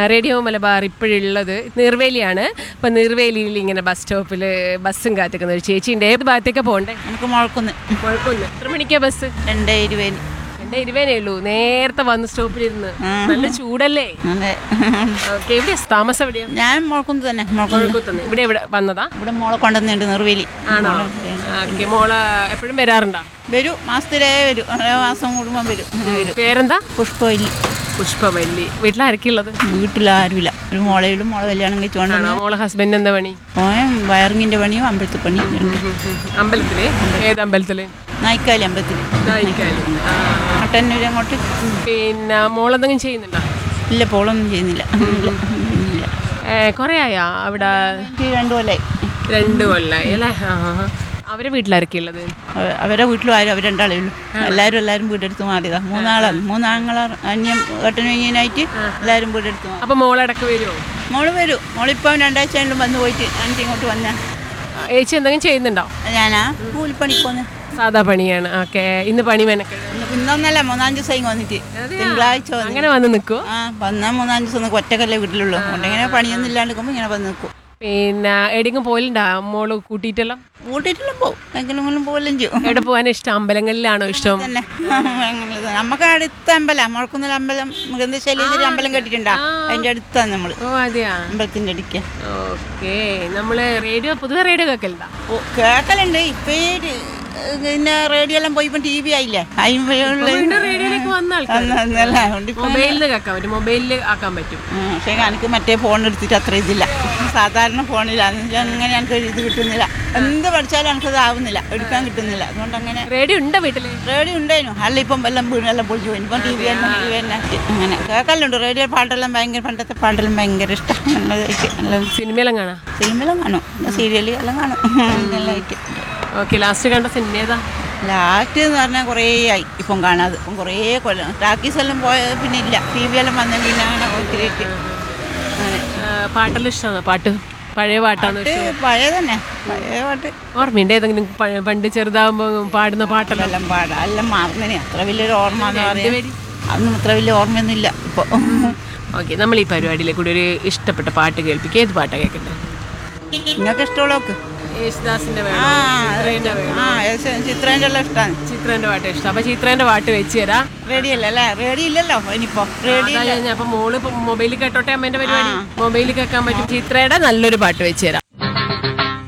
Radio Malabar ഇപ്പോഴുള്ളത് നിർവേലിയാണ് അപ്പം നിർവേലിയിൽ ഇങ്ങനെ ബസ് സ്റ്റോപ്പിൽ ബസ്സും കാത്തിക്കുന്ന ഒരു ചേച്ചിയുണ്ട് ഏത് ഭാഗത്തേക്കാണ് പോകണ്ടേ നമുക്ക് മുഴക്കുന്ന് കുഴപ്പമില്ല എത്ര മണിക്കാ ബസ് രണ്ടേ ഇരുപതിന് എൻ്റെ ഇരുവേനേ ഉള്ളൂ നേരത്തെ വന്ന് സ്റ്റോപ്പിലിരുന്ന് നല്ല ചൂടല്ലേ അതെ ഓക്കെ എവിടെയാ താമസം എവിടെയാ ഞാൻ മുഴക്കുന്ന് തന്നെ മുഴക്കുന്ന് കൊഴുക്കുത്തുനിന്ന് ഇവിടെ ഇവിടെ വന്നതാ ഇവിടെ മോളെ കൊണ്ടുവന്നിട്ടുണ്ട് നിർവേലി ആണോ ഓക്കെ മോള് എപ്പോഴും വരാറുണ്ടോ വരും മാസത്തിലേ വരും ഓരോ മാസം കൂടുമ്പോൾ വരും വരും പേരെന്താ പുഷ്പമില്ല പുഷ്പവല്ലി വീട്ടിലാരൊക്കെയുള്ളത് വീട്ടിലാരുമില്ല ഒരു മോളയിലും മോളെ കല്യാണം കഴിച്ചുകൊണ്ട് ആണോ മോളെ ഹസ്ബൻഡ് എന്താ പണി പോയം വയറിങ്ങിൻ്റെ പണിയും അമ്പലത്തിൽ പണിയും ഉണ്ട് അമ്പലത്തില് ഏത് അമ്പലത്തില് നായിക്കാലി അമ്പലത്തിൽ നായിക്കാല്. ആ. മട്ടന്നൂർ അങ്ങോട്ട് പിന്നെ മോളെന്തെങ്കിലും ചെയ്യുന്നുണ്ടോ ഇല്ല പോളൊന്നും ചെയ്യുന്നില്ല ഇല്ല ഇല്ല ഏ, കുറേ ആയാ അവിടെ എനിക്ക് രണ്ടു കൊല്ലായി രണ്ട് കൊല്ലായി അല്ലേ ആ, ആ, ആ. അവരെ വീട്ടിലാരൊക്കെ ഉള്ളത് അവ- അവരെ വീട്ടിലും ആരും അവർ രണ്ടാളേ ഉള്ളൂ എല്ലാവരും എല്ലാവരും വീടെടുത്ത് മാറിയതാ മൂന്നാളാണ് മൂന്നാങ്ങളാർ അന്യം ഏട്ടനും അനിയനായിട്ട് എല്ലാവരും വീടെടുത്ത് മാറി അപ്പൊ മോളടക്കം വരുമോ മോള് വരും മോളിപ്പം രണ്ടാഴ്ച ആയാലും വന്ന് പോയിട്ട് എനിക്ക് ഇങ്ങോട്ട് വന്ന ഏച്ചി എന്തെങ്കിലും ചെയ്യുന്നുണ്ടോ ഞാനാ കൂലിപ്പണിക്ക് വന്ന് സാധാ പണിയാണ് ഓക്കെ ഇന്ന് പണി മെനക്ക് ഇന്ന് ഇന്നൊന്നല്ല മൂന്നാം ദിവസം ഇങ്ങ് വന്നിട്ട് തിങ്കളാഴ്ച വന്നു അങ്ങനെ വന്ന് നിൽക്കുമോ ആ വന്നാൽ മൂന്നാം ദിവസം ഒന്ന് ഒറ്റക്കല്ലേ വീട്ടിലുള്ളൂ അതുകൊണ്ട് ഇങ്ങനെ പണിയൊന്നും ഇല്ലാണ്ട് നിൽക്കുമ്പോൾ ഇങ്ങനെ വന്ന് നിൽക്കും പിന്നെ എവിടെയെങ്കിലും പോലുണ്ടാ മോള് കൂട്ടിയിട്ടെല്ലാം കൂട്ടിയിട്ടെല്ലാം പോകും എങ്കിലും പോലും ചെയ്യും എവിടെ പോകാൻ ഇഷ്ടം അമ്പലങ്ങളിലാണോ ഇഷ്ടം തന്നെ അങ്ങനെ ഇത്. നമുക്ക് അടുത്ത അമ്പലം മുഴക്കുന്നിൽ അമ്പലം മൃഗന്ധശൈലേശ്വരി അമ്പലം കേട്ടിട്ടുണ്ടാ അതിന്റെ അടുത്താണ് നമ്മള് ഓ അതെയാ അമ്പലത്തിന്റെ അടുക്ക ഓക്കെ നമ്മള് റേഡിയോ പൊതുവെ റേഡിയോ കേൾക്കലുണ്ടാ ഓ കേക്കലുണ്ട് ഇപ്പൊ ഈ ടി- പിന്നെ റേഡിയോ എല്ലാം പോയി ഇപ്പം ടി വി ആയില്ലേ വീണ്ടും റേഡിയോയിലേക്ക് വന്ന ആൾക്കാർ അതുകൊണ്ട് ഇപ്പൊ മൊബൈലിൽ കേൾക്കാൻ പറ്റും മൊബൈലിൽ ആക്കാൻ പറ്റും ഉം, പക്ഷേ എനിക്ക് മറ്റേ ഫോൺ എടുത്തിട്ട് അത്ര ഇതില്ല സാധാരണ ഫോണിലാണ് അങ്ങനെ എനിക്ക് ഒരു ഇത് കിട്ടുന്നില്ല എന്ത് പഠിച്ചാലും എനിക്കത് ആവുന്നില്ല എടുക്കാൻ കിട്ടുന്നില്ല അതുകൊണ്ട് അങ്ങനെ റേഡിയോ ഉണ്ടോ വീട്ടില് റേഡിയോ ഉണ്ടായിരുന്നു അല്ല ഇപ്പം എല്ലാം വീണെല്ലാം പൊളിച്ചു പോയി ഇപ്പം ടി വി തന്നെ ടി വി തന്നെ അങ്ങനെ കേൾക്കലുണ്ട് റേഡിയോ പാട്ടെല്ലാം ഭയങ്കര പണ്ടത്തെ പാട്ടെല്ലാം ഭയങ്കര ഇഷ്ടം നല്ലതായിട്ട് നല്ല സിനിമയെല്ലാം കാണാം ഫിലിമെല്ലാം കാണും സീരിയൽ എല്ലാം കാണും നല്ലതായിട്ട് ഓക്കെ ലാസ്റ്റ് കണ്ട സിനിമ ഏതാ ലാസ്റ്റ് എന്ന് പറഞ്ഞാൽ കുറേ ആയി ഇപ്പം കാണാതെ ഇപ്പം കുറേ കൊല്ലം ടാക്കീസ് എല്ലാം പോയ പിന്നെ ഇല്ല ടി വി എല്ലാം വന്ന പിന്നെ അങ്ങനെ ഒത്തിരിയിട്ട് അങ്ങനെ ആ, പാട്ടെല്ലാം ഇഷ്ടമാണോ പാട്ട് പഴയ പാട്ടാണ് പാട്ട് പഴയ തന്നെ പഴയ പാട്ട് ഓർമ്മയുണ്ട് ഏതെങ്കിലും പ- പണ്ട് ചെറുതാകുമ്പോൾ പാടുന്ന പാട്ടെല്ലാം എല്ലാം പാടാം എല്ലാം മറന്നിനെ അത്ര വലിയൊരു ഓർമ്മ എന്ന് പറയാം അതൊന്നും അത്ര വലിയ ഓർമ്മയൊന്നും ഇല്ല ഇപ്പോൾ ഓക്കെ നമ്മൾ ഈ പരിപാടിയിലെ കൂടി ഒരു ഇഷ്ടപ്പെട്ട പാട്ട് കേൾപ്പിക്കുക ഏത് പാട്ടാണ് കേൾക്കുന്നത് നിങ്ങൾക്ക് ഇഷ്ടമുള്ളവർക്ക് യേശുദാസിന്റെ ആ വേണം ചിത്രേന്റെ വേണം ആ ചിത്രേൻ്റെ എല്ലാം ഇഷ്ടമാണ് ചിത്രേന്റെ പാട്ട് ഇഷ്ടം അപ്പൊ ചിത്രേന്റെ പാട്ട് വെച്ച് തരാം റെഡി അല്ലേ അല്ലേ റെഡി ഇല്ലല്ലോ ഇനിയിപ്പോൾ റെഡി അതാ ഞാൻ അപ്പൊ മോള് മൊബൈലിൽ കേട്ടോട്ടെ അമ്മേന്റെ പരിപാടി മൊബൈലിൽ കേൾക്കാൻ പറ്റും ചിത്രയുടെ നല്ലൊരു പാട്ട് വെച്ച് തരാം